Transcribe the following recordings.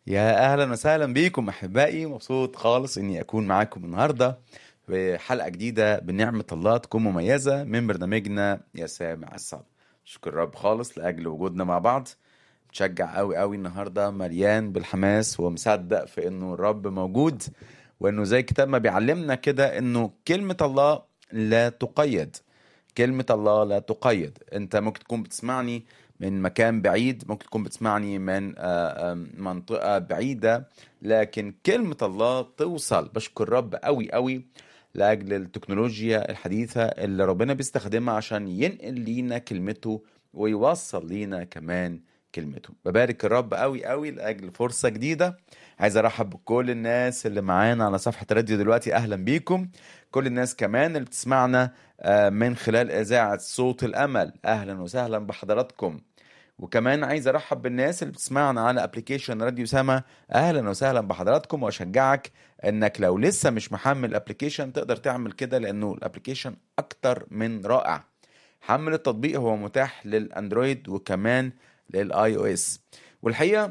يا اهلا وسهلا بيكم احبائي مبسوط خالص اني اكون معاكم النهارده في حلقه جديده بنعمه الله تكون مميزه من برنامجنا يا سامع الصعب شكر الرب خالص لاجل وجودنا مع بعض متشجع قوي قوي النهارده مليان بالحماس ومصدق في انه الرب موجود وانه زي الكتاب ما بيعلمنا كده انه كلمه الله لا تقيد كلمة الله لا تقيد انت ممكن تكون بتسمعني من مكان بعيد ممكن تكون بتسمعني من آه، آم، منطقة بعيدة لكن كلمة الله توصل بشكر الرب قوي قوي لأجل التكنولوجيا الحديثة اللي ربنا بيستخدمها عشان ينقل لينا كلمته ويوصل لينا كمان كلمته ببارك الرب قوي قوي لأجل فرصة جديدة عايز ارحب بكل الناس اللي معانا على صفحة الراديو دلوقتي اهلا بيكم كل الناس كمان اللي بتسمعنا آه، من خلال اذاعة صوت الامل اهلا وسهلا بحضراتكم وكمان عايز ارحب بالناس اللي بتسمعنا على ابلكيشن راديو سما اهلا وسهلا بحضراتكم واشجعك انك لو لسه مش محمل الابلكيشن تقدر تعمل كده لانه الابلكيشن اكتر من رائع حمل التطبيق هو متاح للاندرويد وكمان للاي او اس والحقيقه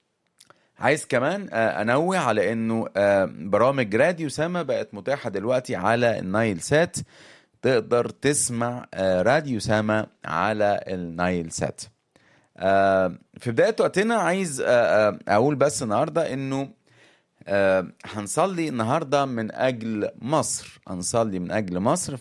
عايز كمان آه، انوه على انه آه، برامج راديو سما بقت متاحه دلوقتي على النايل سات تقدر تسمع آه، راديو سما على النايل سات آه، في بداية وقتنا عايز آه، آه، أقول بس النهاردة إنه آه، هنصلي النهاردة من أجل مصر هنصلي من أجل مصر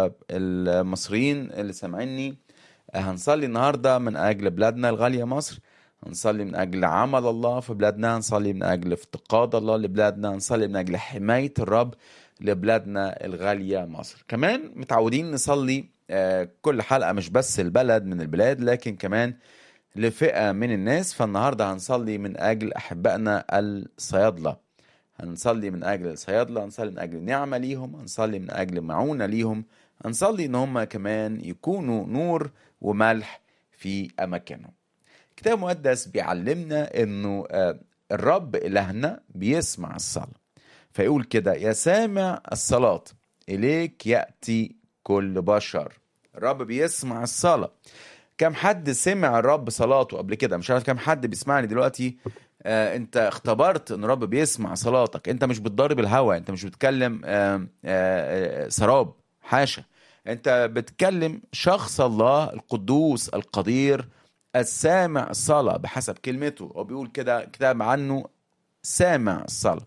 فالمصريين اللي سامعيني آه، هنصلي النهاردة من أجل بلادنا الغالية مصر هنصلي من أجل عمل الله في بلادنا هنصلي من أجل افتقاد الله لبلادنا هنصلي من أجل حماية الرب لبلادنا الغالية مصر كمان متعودين نصلي آه، كل حلقة مش بس البلد من البلاد لكن كمان لفئة من الناس فالنهاردة هنصلي من أجل أحبائنا الصيادلة هنصلي من أجل الصيادلة هنصلي من أجل نعمة ليهم هنصلي من أجل معونة ليهم هنصلي إن هم كمان يكونوا نور وملح في أماكنهم كتاب مقدس بيعلمنا إنه آه، الرب إلهنا بيسمع الصلاة فيقول كده يا سامع الصلاة إليك يأتي كل بشر الرب بيسمع الصلاة كم حد سمع الرب صلاته قبل كده مش عارف كم حد بيسمعني دلوقتي آه انت اختبرت ان الرب بيسمع صلاتك انت مش بتضرب الهوى انت مش بتكلم آه آه آه سراب حاشا انت بتكلم شخص الله القدوس القدير السامع الصلاة بحسب كلمته هو بيقول كده كتاب عنه سامع الصلاة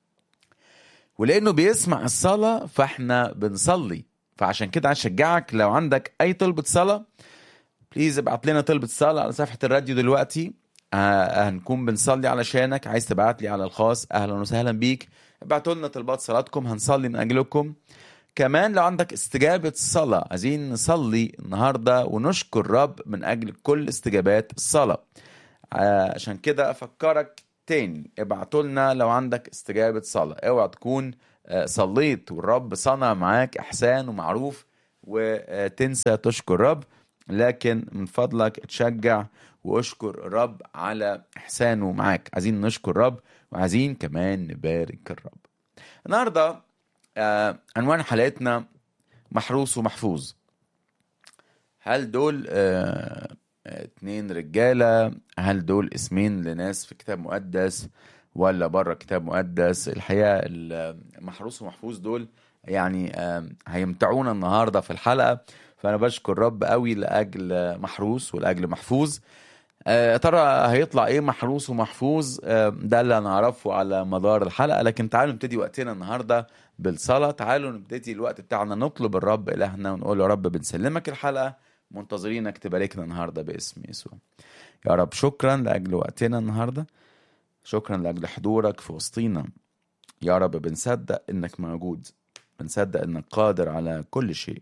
ولانه بيسمع الصلاة فاحنا بنصلي فعشان كده عايز اشجعك لو عندك اي طلبة صلاة بليز ابعت لنا طلبة صلاة على صفحة الراديو دلوقتي آه، هنكون بنصلي علشانك عايز تبعت لي على الخاص اهلا وسهلا بيك ابعتوا لنا طلبات صلاتكم هنصلي من اجلكم كمان لو عندك استجابة صلاة عايزين نصلي النهاردة ونشكر الرب من أجل كل استجابات الصلاة آه، عشان كده أفكرك تاني ابعتوا لنا لو عندك استجابة صلاة اوعى تكون آه، صليت والرب صنع معاك إحسان ومعروف وتنسى تشكر الرب لكن من فضلك تشجع واشكر الرب على إحسانه معاك عايزين نشكر الرب وعايزين كمان نبارك الرب النهارده آه، عنوان حلقتنا محروس ومحفوظ هل دول آه، آه، اتنين رجالة هل دول اسمين لناس في كتاب مقدس ولا بره كتاب مقدس الحقيقة المحروس ومحفوظ دول يعني آه، هيمتعونا النهاردة في الحلقة فأنا بشكر رب قوي لأجل محروس ولأجل محفوظ آه، يا ترى هيطلع ايه محروس ومحفوظ آه، ده اللي هنعرفه على مدار الحلقه لكن تعالوا نبتدي وقتنا النهارده بالصلاه تعالوا نبتدي الوقت بتاعنا نطلب الرب الهنا ونقول يا رب بنسلمك الحلقه منتظرينك تباركنا النهارده باسم يسوع يا رب شكرا لاجل وقتنا النهارده شكرا لاجل حضورك في وسطينا يا رب بنصدق انك موجود بنصدق انك قادر على كل شيء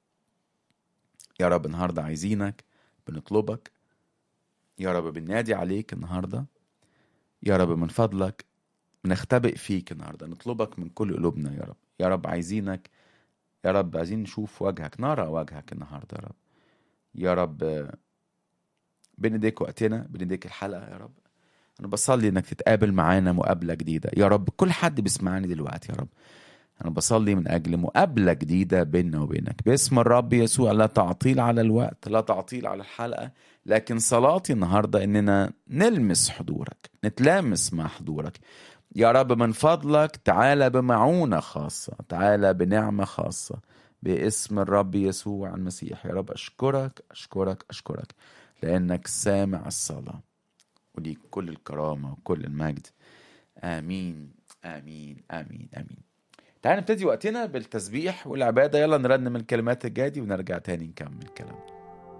يا رب النهارده عايزينك بنطلبك يا رب بننادي عليك النهارده يا رب من فضلك بنختبئ فيك النهارده نطلبك من كل قلوبنا يا رب يا رب عايزينك يا رب عايزين نشوف وجهك نرى وجهك النهارده يا رب يا رب آه، بين ايديك وقتنا بين ايديك الحلقه يا رب انا بصلي انك تتقابل معانا مقابله جديده يا رب كل حد بيسمعني دلوقتي يا رب أنا بصلي من أجل مقابلة جديدة بيننا وبينك باسم الرب يسوع لا تعطيل على الوقت لا تعطيل على الحلقة لكن صلاتي النهاردة إننا نلمس حضورك نتلامس مع حضورك يا رب من فضلك تعالى بمعونة خاصة تعالى بنعمة خاصة باسم الرب يسوع المسيح يا رب أشكرك أشكرك أشكرك لأنك سامع الصلاة وليك كل الكرامة وكل المجد آمين آمين آمين آمين تعال نبتدي وقتنا بالتسبيح والعبادة يلا نرنم الكلمات الجاية دي ونرجع تاني نكمل كلامنا